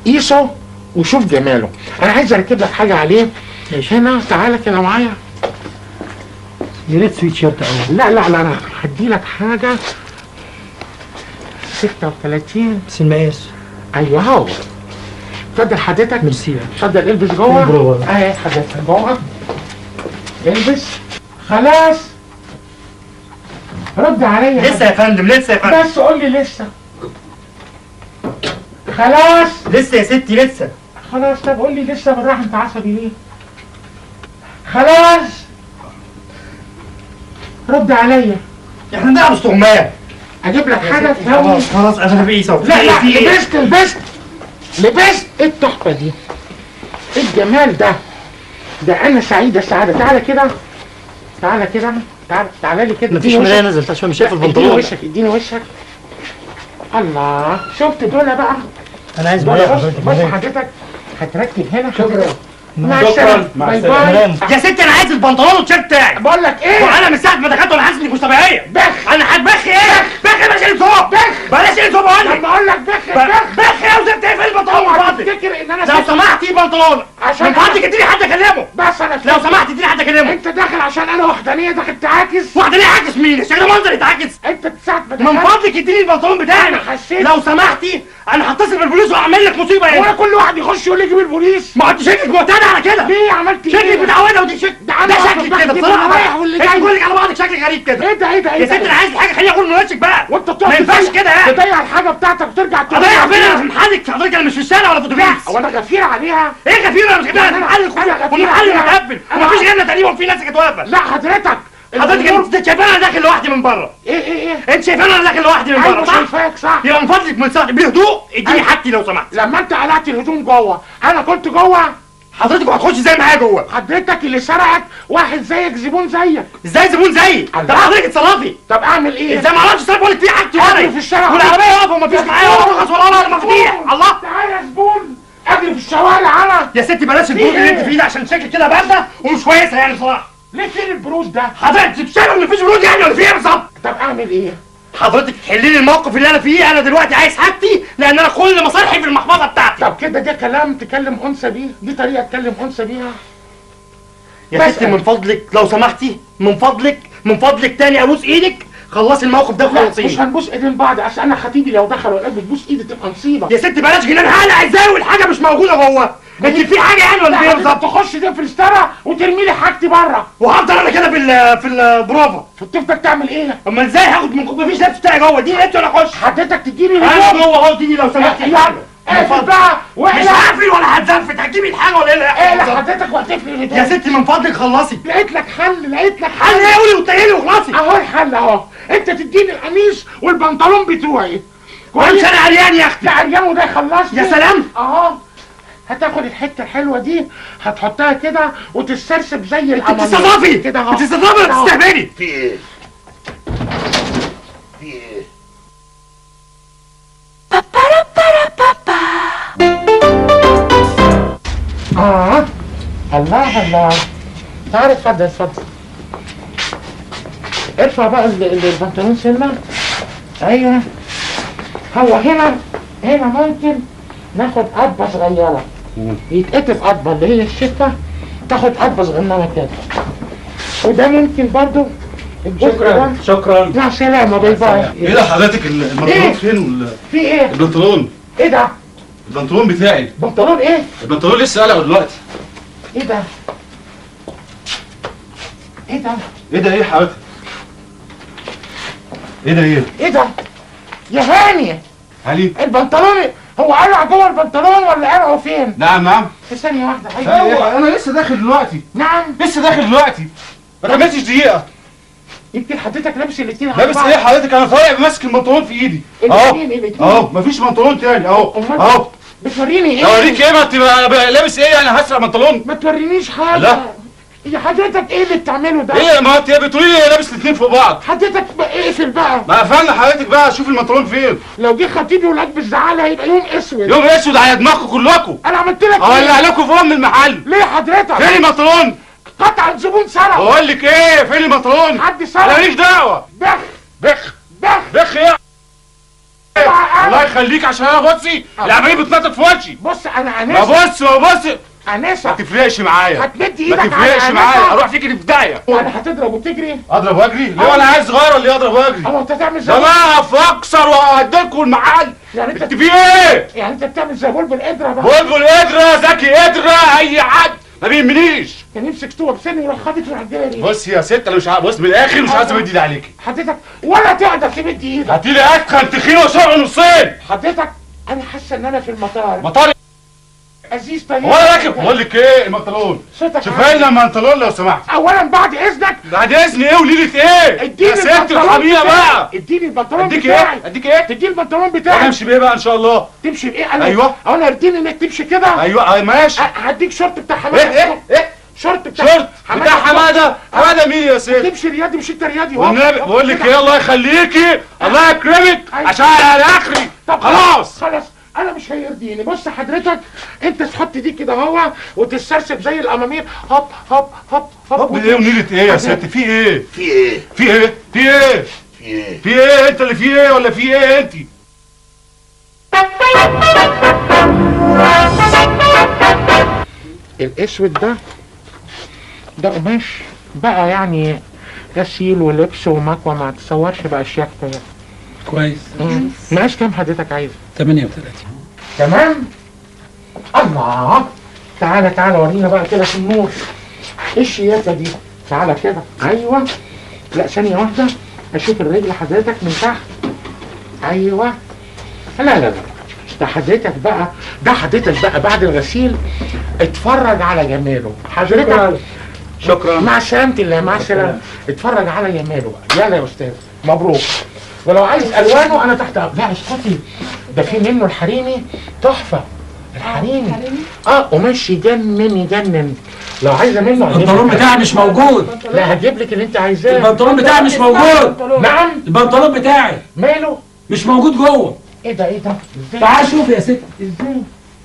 قيسه وشوف جماله انا عايز اركب لك حاجه عليه هنا تعالى كده معايا يا ريت سويت شيرت اول لا لا لا انا هدي لك حاجه 36 بس المقاس ايوه هو اتفضل حضرتك ميرسي اتفضل البس جوه برافو. اهي حضرتك جوه البس خلاص رد عليا لسه يا فندم لسه يا فندم بس قول لي لسه خلاص لسه يا ستي لسه خلاص طب قول لي لسه بالراحه انت عصبي ليه خلاص رد عليا احنا بنلعب استغماية اجيب لك حاجه تهوي خلاص خلاص انا في ايه لا لا في ايه لبست لبست لبست ايه التحفه دي ايه الجمال ده ده انا سعيده السعاده تعالى كده تعالى كده تعالى تعالى لي كده مفيش اديني مرايه وشك. نزلت عشان مش شايف اديني البنطلون وشك اديني وشك الله شفت دول بقى انا عايز دول مرايه بص حضرتك بص مرايه حضرتك هتركب هنا شكرا مع شكراً. السلامه مع باي السلامة. باي يا ستي انا عايز البنطلون والتيشيرت بتاعي بقول لك ايه وانا من ساعه ما دخلت وانا حاسس انك مش طبيعيه بخ انا هتبخ ايه بخ بلاش اللي فوق بخ بلاش اللي فوق بقول لك لما اقول لك بخ بخ بخ يا وزبت ايه في البنطلون من اوعى فضلك تفتكر ان انا لو ست. سمحتي بنطلون عشان من فضلك اديني حد اكلمه بس انا لو سمحت اديني حد اكلمه انت داخل عشان انا وحدانيه داخل تعاكس واحده ليه عاكس مين الشكل منظر يتعاكس انت ساعه ما من دخلت فضلك اديني البنطلون بتاعي أنا حسيت. لو سمحتي انا هتصل بالبوليس واعمل لك مصيبه هو هنا كل واحد يخش يقول لي جيب البوليس ما انت شكلك معتاد على كده ليه عملت شكلك ايه متعوده ودي شكل ده ده أنا شكلك واحد كده بحكي بصراحه بالرايح بقى واللي انت جاي. كلك على بعضك شكلك غريب كده ايه ده ايه ده ايه يا ده ست انا عايز حاجه خليني اقول من وشك بقى وانت ما بتقعد ينفعش تضيع- كده يعني تضيع الحاجه بتاعتك وترجع اضيع فين انا في محلك حضرتك انا مش في الشارع ولا في اتوبيس هو انا غفير عليها ايه غفير انا مش غفير انا في محل أنا غفير والمحل عليها. مقفل أنا ومفيش عارف. غيرنا تقريبا في ناس كانت واقفه لا حضرتك حضرتك الأمور- انت شايفاني انا داخل لوحدي من بره ايه ايه ايه انت شايفاني انا داخل لوحدي من بره ايوه صح؟ شايفاك صح يبقى من فضلك من صح بهدوء اديني أيوة. حاجتي لو سمحت لما انت قلعت الهدوم جوه انا كنت جوه حضرتك هتخش زي معايا جوه حضرتك اللي سرقك واحد زيك زبون زيك ازاي زبون زيي طب الله. حضرتك اتصرفي طب اعمل ايه ازاي ما اعرفش اتصرف بقول لك في حاجتي أجري ورا في الشارع. والعربيه واقفه ومفيش معايا ولا رخص ولا ولا مفاتيح الله تعالى يا زبون اجري في الشوارع انا يا ستي بلاش البرود اللي انت فيه ده عشان شكلك كده بارده ومش كويسه يعني بصراحه ليه فين البرود ده حضرتك شايف ان مفيش برود يعني ولا في ايه بالظبط طب اعمل ايه حضرتك تحلي لي الموقف اللي انا فيه انا دلوقتي عايز حاجتي لان انا كل مصالحي في المحفظه بتاعتي طب كده ده كلام تكلم انثى بيه دي طريقه تكلم انثى بيها يا بس ستي من فضلك لو سمحتي من فضلك من فضلك تاني ابوس ايدك خلصي الموقف ده لا مش وخلصيني هنبوس ايدين بعض عشان انا خطيبي لو دخل وقال بتبوس ايدي تبقى مصيبه يا ستي بلاش جنان هقلع ازاي والحاجه مش موجوده جوه انت في حاجه يعني ولا في ايه لا بالظبط تخش ده في الستاره وترمي لي حاجتي بره وهفضل انا كده في ال في البروفا فتفضل تعمل ايه اما ازاي هاخد من مفيش لبس بتاعي جوه دي لبس ولا اخش حضرتك تديني انا الهدوم جوه اهو تيجي لو سمحتي يلا اقفل بقى مش واقلع هقفل ولا هتزنفت هتجيبي الحاجه ولا ايه اللي هيحصل اقلع بالظبط؟ حضرتك واقفل لي الهدوم يا ستي من فضلك خلصي لقيت لك حل لقيت لك حل ايه قولي وتقيلي وخلصي اهو الحل اهو انت تديني القميص والبنطلون بتوعي وامشي انا عريان يا اختي لا عريان وده يخلصني يا سلام اهو هتاخد الحته الحلوه دي هتحطها كده وتسترسب زي انت القمر بتستضافي كده اهو بتستضافي ولا كده أهو. بتستهبلي في ايه؟ في ايه؟ اه الله الله تعال اتفضل اتفضل ارفع بقى ال- ال- البنطلون سنة ايوه هو هنا هنا ممكن ناخد قبة صغيرة يتقطف قبة اللي هي الشفة تاخد قبة صغننة كده وده ممكن برضو الجزء ده شكرا مع السلامة باي باي ايه ده حضرتك ال- إيه؟ البنطلون فين وال- في ايه؟ البنطلون ايه ده؟ البنطلون بتاعي بنطلون ايه؟ البنطلون لسه قلعه دلوقتي ايه ده؟ ايه ده؟ ايه ده ايه حضرتك ايه ده ايه ايه ده؟ يا هاني علي البنطلون هو قلع جوه البنطلون ولا قلعه فين؟ نعم نعم في ثانية واحدة لا، أيوه إيه، انا لسه داخل دلوقتي نعم لسه داخل دلوقتي ما كملتش دقيقه يمكن حضرتك لابس الاتنين على لابس بعض. ايه حضرتك انا طالع ماسك البنطلون في ايدي اهو الاتنين الاتنين اهو مفيش بنطلون تاني اهو أمال اهو بتوريني ايه؟ اوريك ايه ما انت بقى لابس ايه يعني هسرق بنطلون ما تورينيش حاجة لا. يا حضرتك ايه اللي بتعمله ده؟ ايه ما انت بتقولي لي لابس الاثنين فوق بعض حضرتك بقى اقفل بقى ما قفلنا حضرتك بقى شوف البنطلون فين لو جه خطيبي ولاد بالزعالة هيبقى يوم اسود يوم اسود على دماغكم كلكم انا عملت لك اولع لكم في ام المحل ليه حضرتك؟ فين البنطلون قطع الزبون سرق بقول لك ايه فين البنطلون حد انا سرق ماليش دعوه بخ بخ بخ بخ يا اوعى الله الله يخليك عشان انا بصي العمليه بتنطط في وشي بص انا ما انسه بص ما بص ما انسه تفرقش معايا هتمد ما ايدك على تفرقش معايا انسه اروح فيك في داهيه انا هتضرب وتجري اضرب واجري ليه انا عايز صغير ولا إيه اضرب واجري اما انت تعمل زي ده انا اقف اكسر واهدلكوا المحل يعني انت انت في ايه يعني انت بتعمل زي بلبل قدره بقى بلبل قدرة زكي قدرة اي حد ما بيهمنيش كان يمسك طوبه بسني ويروح خابط في العجاله دي بص يا ست انا مش عارف بص من الاخر مش عايز امد ايدي عليكي حضرتك ولا تقدر تمد ايدك هاتي لي اتخن تخين وشرع نصين حضرتك انا حاسه ان انا في المطار مطار عزيز طيب هو انا راكب بقول لك ايه البنطلون صوتك شوف عالي. لنا البنطلون لو سمحت اولا بعد اذنك بعد اذن ايه وليله ايه اديني يا ست البنطلون ارحمينا بتاعي. بقى اديني البنطلون اديك بتاعي ايه اديك ايه تديني البنطلون وانا بتاعي امشي بايه بقى ان شاء الله تمشي بايه انا أيوة. او انا اديني انك تمشي كده ايوه آه، ماشي أ- هديك شورت بتاع ايه حماده ايه ايه شورت بتاع شورت بتاع حماده حماده مين يا ست تمشي رياضي مش انت رياضي هوب، والنبي هوب بقول لك كده. ايه الله يخليكي الله يكرمك أيوة. عشان على اخري طب خلاص خلاص انا مش هيرضيني بص حضرتك انت تحط دي كده اهو وتسترسب زي الامامير هوب هوب هوب هوب طب ايه ونيلة ايه يا ست في ايه في ايه في ايه في ايه في ايه في ايه انت اللي في ايه ولا في ايه انت الاسود ده ده قماش بقى يعني غسيل ولبس ومكوى ما تصورش بقى شياكته يعني كويس مم. مقاس كام حضرتك عايز 38 تمام الله تعالى تعالى ورينا بقى كده في النور ايه الشياكه دي تعالى كده ايوه لا ثانيه واحده اشوف الرجل حضرتك من تحت ايوه لا لا لا ده حضرتك بقى ده حضرتك بقى بعد الغسيل اتفرج على جماله حضرتك شكرا مع سلامة الله مع السلامة اتفرج على جماله بقى يلا يا استاذ مبروك ولو عايز الوانه انا تحت لا اسكتي ده في منه الحريمي تحفة الحريمي اه قماش يجنن يجنن لو عايزه منه هجيب البنطلون لك. بتاعي مش موجود لا هجيب لك اللي انت عايزاه البنطلون بتاعي مش موجود نعم البنطلون بتاعي ماله مش موجود جوه ايه ده ايه ده ازاي تعال شوف يا ست ازاي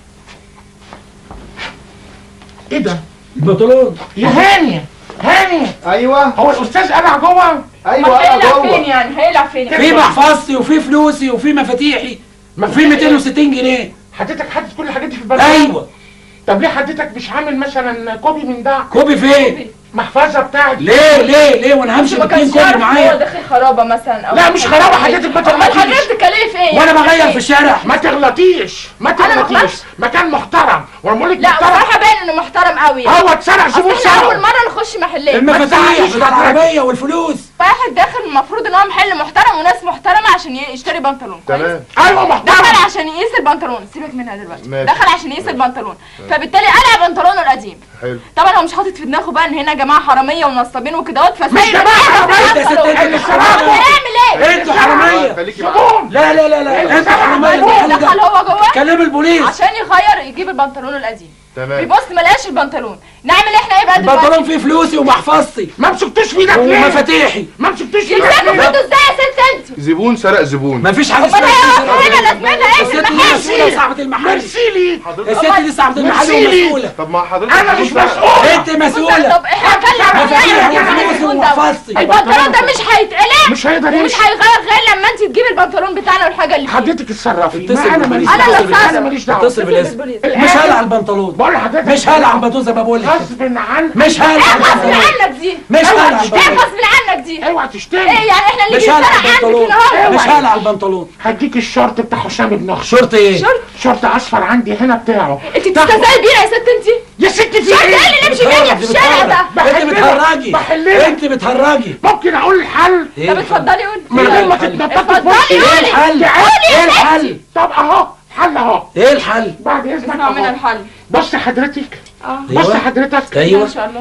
ايه ده البنطلون يا هاني هاني ايوه هو الاستاذ قلع جوه ايوه انا هيلعب فين جوه يعني هيلعب فين في محفظتي وفي فلوسي وفي مفاتيحي وفي 260 جنيه حضرتك حاطط كل الحاجات دي في البنطلون ايوه طب ليه حضرتك مش عامل مثلا كوبي من ده كوبي فين محفظه بتاعت ليه ليه ليه وانا همشي ما باتنين كانش كوبي يعرف ان هو معايا داخل خرابه مثلا او لا مش خرابه حضرتك ما امال تغلطيش حضرتك ليه في ايه وانا يعني بغير إيه؟ في الشارع ما تغلطيش ما أنا ما تغلطيش غلطتش. مكان محترم وانا بقول لك لا محترم بصراحه باين انه محترم قوي هو اتسرق زبون اصل احنا اول سرق مره نخش محلات المفاتيح تزعليش بتاع حضرتك. العربيه والفلوس واحد داخل المفروض ان هو محل محترم وناس محترمه عشان ي- يشتري بنطلون كويس؟ تمام ايوه محترم دخل عشان يقيس البنطلون سيبك منها دلوقتي ماشي. دخل عشان يقيس البنطلون فبالتالي قلع بنطلونه القديم حلو طبعا هو مش حاطط في دماغه بقى ان هنا يا جماعه حراميه ونصابين وكدهوت فسايب مش جماعة حرامية، انت يا ست انت اللي حراميه هيعمل ايه؟ انتوا حراميه خليكي معايا زبون لا لا لا لا انتوا حراميه المحل دخل ده هو جوه كلم البوليس عشان يغير يجيب البنطلون القديم تمام بيبص ما لقاش البنطلون نعمل احنا ايه بقى البنطلون دلوقتي فيه فلوسي ومحفظتي ما مسكتوش في ايدك ليه ومفاتيحي ما مسكتوش في ايدك يمسكوا ليه في ايده ازاي يا ست انت زبون سرق زبون مفيش حاجه امال اسمها هي هنا لازمتها ايه الست في دي المحل مسؤوله صاحبه المحل ميرسي لي الست دي صاحبه المحل ميرسي. ومسؤوله طب ما حضرتك انا مش زبون سرق. مسؤول انت مسؤوله طب احنا هنكلم مفاتيح يعني وفلوسي البنطلون ده. ومحفظتي البنطلون ده مش هيتقلع مش هيقدر ومش يمشي هيغير غير لما انت تجيبي البنطلون بتاعنا والحاجه اللي فيه حضرتك اتصرفي اتصل ما انا بالبوليس. ماليش أنا دعوه اللي انا اتصرف. ماليش دعوه اتصل بالاسم بالبوليس. مش هقلع البنطلون بقول لحضرتك مش هقلع البنطلون زي ما بقول لك غصب عنك مش هقلع ايه غصب البنطلون عنك دي مش هقلع ايه البنطلون غصب عنك دي اوعى تشتري ايه يعني احنا اللي مش بيشتري هقلع عندك البنطلون هنا مش هقلع البنطلون هديك الشورت بتاع حسام ابن اخ شرط ايه شرط شورت اصفر عندي هنا بتاعه انت بتستهزئي بينا يا ست انت يا ستي في شرط ايه ايه اللي نمشي بينا في الشارع ده انت بحللك. بتهرجي بحللك. انت بتهرجي ممكن اقول الحل ايه طب اتفضلي قولي من غير ما الحل؟ تتنططي في اتفضلي وشي ايه قولي الحل قولي ايه يا الحل ستي طب اهو حل اهو ايه الحل بعد اذنك نوع من اهو الحل بص حضرتك اه بص ايوه حضرتك ايوه ان شاء الله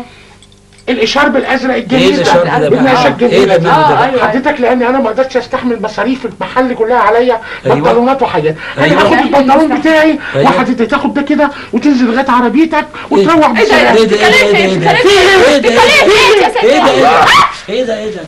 الاشارب الازرق ايه الجميل اللي ده شرط ده بالله بقى يشجع ايه ده الولاد. مين اه ده ايوه حضرتك لاني انا ما قدرتش استحمل مصاريف المحل كلها عليا أيوة. بنطلونات وحاجات انا أيوة. هاخد البنطلون بتاعي أيوة. وحضرتك تاخد ده كده وتنزل لغايه عربيتك وتروح ايه ده بسلام ايه ده ايه ده ايه ده ايه ده ايه ده ايه ايه ده ده ايه ده ايه ده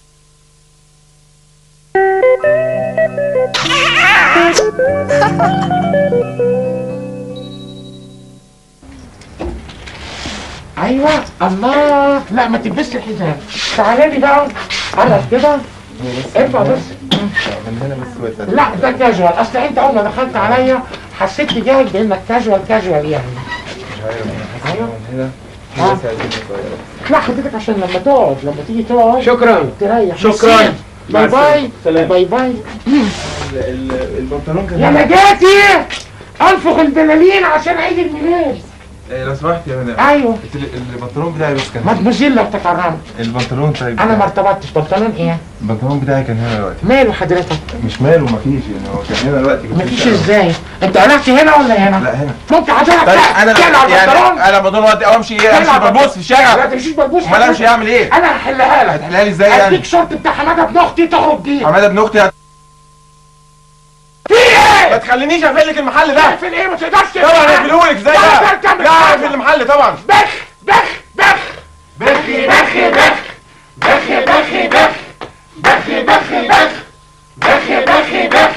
ايوه الله لا ما تلبسش الحزام تعالى لي بقى قرب كده ارفع بس كان هنا بس بس لا ده كاجوال اصل انت اول ما دخلت عليا حسيت بجاهل بانك كاجوال كاجوال يعني مش عارف انا حاسس أيوة. من هنا آه. في بس عايزين صغيرة لا حضرتك عشان لما تقعد لما تيجي تقعد شكرا تريح شكرا. باي باي سلام. باي باي ال- ال- البنطلون كان يا نجاتي انفخ البلالين عشان عيد الميلاد إيه، لو سمحت يا مدام ايوه ال- البنطلون بتاعي بس كان هنا. مدموزيل لو تكرمت البنطلون طيب انا ما ارتبطتش بنطلون ايه البنطلون بتاعي كان هنا دلوقتي ماله حضرتك مش ماله مفيش يعني هو كان هنا دلوقتي كنت مفيش لسه- ازاي انت قلعت هنا ولا هنا لا هنا ممكن حضرتك طيب انا تقلع البنطلون يعني انا بدون وقت او امشي ايه امشي تقلع ببص في لا الشارع تمشيش بلبوس امال امشي اعمل ايه؟ انا هحلها لك هتحلها لي ازاي يعني؟ اديك شرط بتاع حماده ابن اختي تخرج بيه حماده ابن اختي هت- في ايه؟ ما تخلينيش اقفل لك المحل ده في ايه ما تقدرش طبعا اقفلهولك ازاي لا، بقى؟ تركب لا الحاجة. اقفل المحل طبعا بخ بخ بخ بخي بخي بخ بخي بخي بخ بخي بخي بخ بخي بخي بخ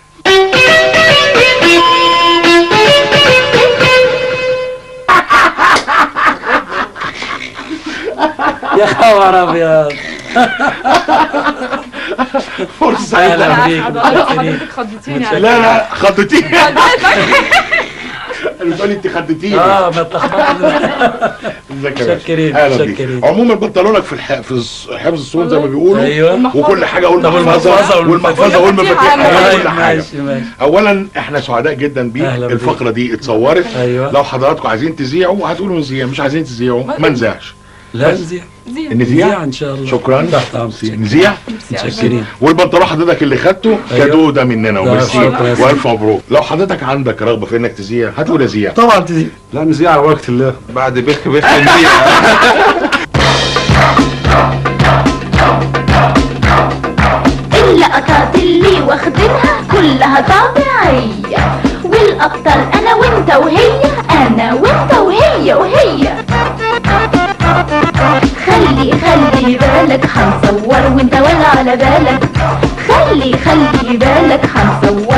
يا خبر ابيض فرصه اهلا بيك حضرتك خضتيني على لا لا خضتيني بتقولي انت خضتيني اه ما اتلخبطت ازيك يا باشا؟ متشكرين، اهلا بيك متشكرين. عموما بنطلونك في الح... في الص- حفظ الصوت زي ما بيقولوا ايوه وكل حاجه طب والمحفظه والمحفظة والمحفظه والمفاتيح والمفاتيح. كل حاجه ماشي ماشي اولا احنا سعداء جدا بيك أهلا بيك. الفقره دي اتصورت أيوة. لو حضراتكم عايزين تذيعوا هتقولوا نذيع مش عايزين تذيعوا ما نذيعش لا نزيع زين نذيع نذيع ان شاء الله شكرا تحت أمرك. نذيع متشكرين والبنطلون حضرتك اللي خدته أيوة. كادو ده مننا وميرسي شكرا يا سيدي. والف مبروك لو حضرتك عندك رغبه في انك تذيع هتقول اذيع طبعا تزيد لا نذيع على بركه الله بعد بخ بخ نزيع اللقطات اللي واخدينها كلها طبيعية والأبطال أنا وأنت وهي أنا وأنت وهي وهي خلي خلي بالك هنصور وانت ولا على بالك خلي خلي بالك هنصور